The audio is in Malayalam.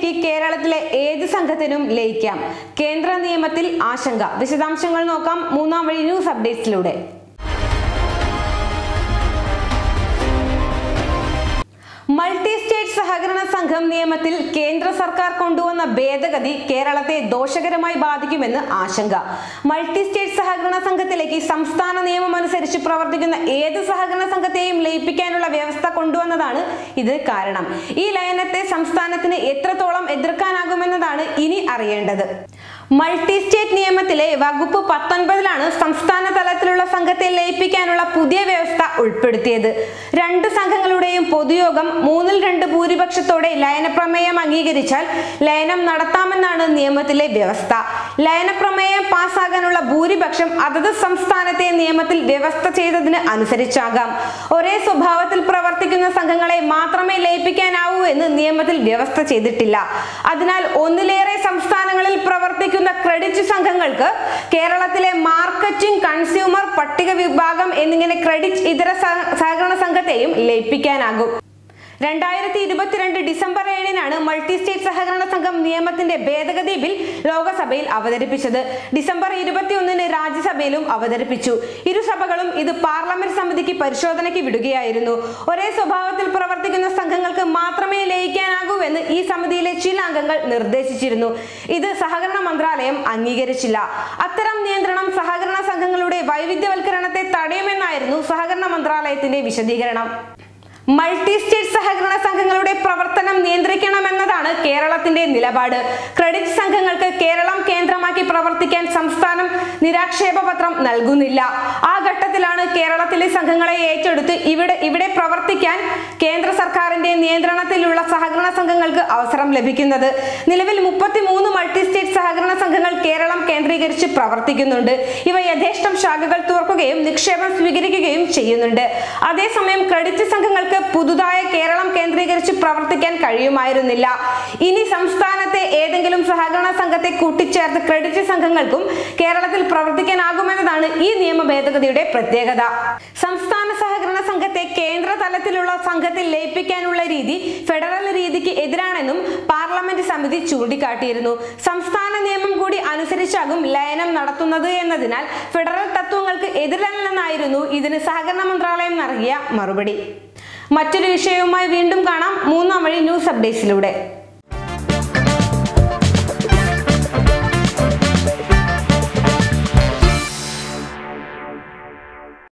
സംഘത്തിലേക്ക് കേരളത്തിലെ ഏത് സംഘത്തിനും ലയിക്കാം കേന്ദ്ര നിയമത്തിൽ ആശങ്ക വിശദാംശങ്ങൾ നോക്കാം മൂന്നാം വഴി ന്യൂസ് അപ്ഡേറ്റ്സിലൂടെ മൾട്ടി സ്റ്റേറ്റ് സഹകരണ സംഘം നിയമത്തിൽ കേന്ദ്ര സർക്കാർ കൊണ്ടുവന്ന ഭേദഗതി കേരളത്തെ ദോഷകരമായി ബാധിക്കുമെന്ന് ആശങ്ക മൾട്ടി സ്റ്റേറ്റ് സഹകരണ സംഘത്തിലേക്ക് സംസ്ഥാന നിയമം അനുസരിച്ച് പ്രവർത്തിക്കുന്ന ഏത് സഹകരണ സംഘത്തെയും ലയിപ്പിക്കാനുള്ള വ്യവസ്ഥ കൊണ്ടുവന്നതാണ് ഇത് കാരണം ഈ ലയനത്തെ സംസ്ഥാനത്തിന് എത്രത്തോളം എതിർക്കാനാകുമെന്നതാണ് ഇനി അറിയേണ്ടത് മൾട്ടി സ്റ്റേറ്റ് നിയമത്തിലെ വകുപ്പ് പത്തൊൻപതിലാണ് സംസ്ഥാന തലത്തിലുള്ള സംഘത്തെ ലയിപ്പിക്കാനുള്ള പുതിയ വ്യവസ്ഥ ഉൾപ്പെടുത്തിയത് രണ്ട് സംഘങ്ങളുടെയും പൊതുയോഗം മൂന്നിൽ രണ്ട് ഭൂരിപക്ഷത്തോടെ ലയനപ്രമേയം അംഗീകരിച്ചാൽ ലയനം നടത്താമെന്നാണ് നിയമത്തിലെ വ്യവസ്ഥ ലയനപ്രമേയം പാസ്സാകാനുള്ള ഭൂരിപക്ഷം അതത് സംസ്ഥാനത്തെ നിയമത്തിൽ വ്യവസ്ഥ ചെയ്തതിന് അനുസരിച്ചാകാം ഒരേ സ്വഭാവത്തിൽ പ്രവർത്തിക്കുന്ന സംഘങ്ങളെ മാത്രമേ ലയിപ്പിക്കാനാവൂ എന്ന് നിയമത്തിൽ വ്യവസ്ഥ ചെയ്തിട്ടില്ല അതിനാൽ ഒന്നിലേറെ സംസ്ഥാനങ്ങളിൽ പ്രവർത്തിക്കുന്ന ക്രെഡിറ്റ് സംഘങ്ങൾക്ക് കേരളത്തിലെ മാർക്കറ്റിംഗ് കൺസ്യൂമർ പട്ടിക വിഭാഗം എന്നിങ്ങനെ ക്രെഡിറ്റ് ഇതര സഹ- സഹകരണ സംഘത്തെയും ലയിപ്പിക്കാനാകും രണ്ടായിരത്തി ഇരുപത്തിരണ്ട് ഡിസംബർ ഏഴിനാണ് മൾട്ടി സ്റ്റേറ്റ് സഹകരണ സംഘം നിയമത്തിന്റെ ഭേദഗതി ബിൽ ലോകസഭയിൽ അവതരിപ്പിച്ചത് ഡിസംബർ ഇരുപത്തിയൊന്നിന് രാജ്യസഭയിലും അവതരിപ്പിച്ചു ഇരുസഭകളും ഇത് പാർലമെന്റ് സമിതിക്ക് പരിശോധനയ്ക്ക് വിടുകയായിരുന്നു ഒരേ സ്വഭാവത്തിൽ പ്രവർത്തിക്കുന്ന സംഘങ്ങൾക്ക് മാത്രമേ ലയിക്കാനാകൂ എന്ന് ഈ സമിതിയിലെ ചില അംഗങ്ങൾ നിർദ്ദേശിച്ചിരുന്നു ഇത് സഹകരണ മന്ത്രാലയം അംഗീകരിച്ചില്ല അത്തരം നിയന്ത്രണം സഹകരണ സംഘങ്ങളുടെ വൈവിധ്യവൽക്കരണത്തെ തടയുമെന്നായിരുന്നു സഹകരണ മന്ത്രാലയത്തിന്റെ വിശദീകരണം മൾട്ടി സ്റ്റേറ്റ് സഹകരണ സംഘങ്ങളുടെ പ്രവർത്തനം നിയന്ത്രിക്കണമെന്നതാണ് കേരളത്തിന്റെ നിലപാട് ക്രെഡിറ്റ് സംഘങ്ങൾക്ക് കേരളം കേന്ദ്രമാക്കി പ്രവർത്തിക്കാൻ സംസ്ഥാനം നിരാക്ഷേപ പത്രം നൽകുന്നില്ല ആ ഘട്ടത്തിലാണ് കേരളത്തിലെ സംഘങ്ങളെ ഏറ്റെടുത്ത് ഇവിടെ ഇവിടെ പ്രവർത്തിക്കാൻ കേന്ദ്ര സർക്കാരിന്റെ നിയന്ത്രണത്തിലുള്ള സഹകരണ സംഘങ്ങൾക്ക് അവസരം ലഭിക്കുന്നത് നിലവിൽ മുപ്പത്തിമൂന്ന് മൾട്ടി സ്റ്റേറ്റ് സഹകരണ സംഘങ്ങൾ കേരളം കേന്ദ്രീകരിച്ച് പ്രവർത്തിക്കുന്നുണ്ട് ഇവ യഥേഷ്ടം ശാഖകൾ തുറക്കുകയും നിക്ഷേപം സ്വീകരിക്കുകയും ചെയ്യുന്നുണ്ട് അതേസമയം ക്രെഡിറ്റ് സംഘങ്ങൾക്ക് പുതുതായ കേരളം കേന്ദ്രീകരിച്ച് പ്രവർത്തിക്കാൻ കഴിയുമായിരുന്നില്ല ഇനി സംസ്ഥാനത്തെ ഏതെങ്കിലും സഹകരണ സംഘത്തെ കൂട്ടിച്ചേർത്ത് ക്രെഡിറ്റ് സംഘങ്ങൾക്കും കേരളത്തിൽ പ്രവർത്തിക്കാനാകുമെന്നതാണ് ഈ നിയമ ഭേദഗതിയുടെ പ്രത്യേകത സംസ്ഥാന സഹകരണ സംഘത്തെ കേന്ദ്ര തലത്തിലുള്ള സംഘത്തിൽ ലയിപ്പിക്കാനുള്ള രീതി ഫെഡറൽ രീതിക്ക് എതിരാണെന്നും പാർലമെന്റ് സമിതി ചൂണ്ടിക്കാട്ടിയിരുന്നു സംസ്ഥാന നിയമം കൂടി അനുസരിച്ചാകും ലയനം നടത്തുന്നത് എന്നതിനാൽ ഫെഡറൽ തത്വങ്ങൾക്ക് എതിരല്ലെന്നായിരുന്നു ഇതിന് സഹകരണ മന്ത്രാലയം നൽകിയ മറുപടി മറ്റൊരു വിഷയവുമായി വീണ്ടും കാണാം മൂന്നാം വഴി ന്യൂസ് അപ്ഡേറ്റ്സിലൂടെ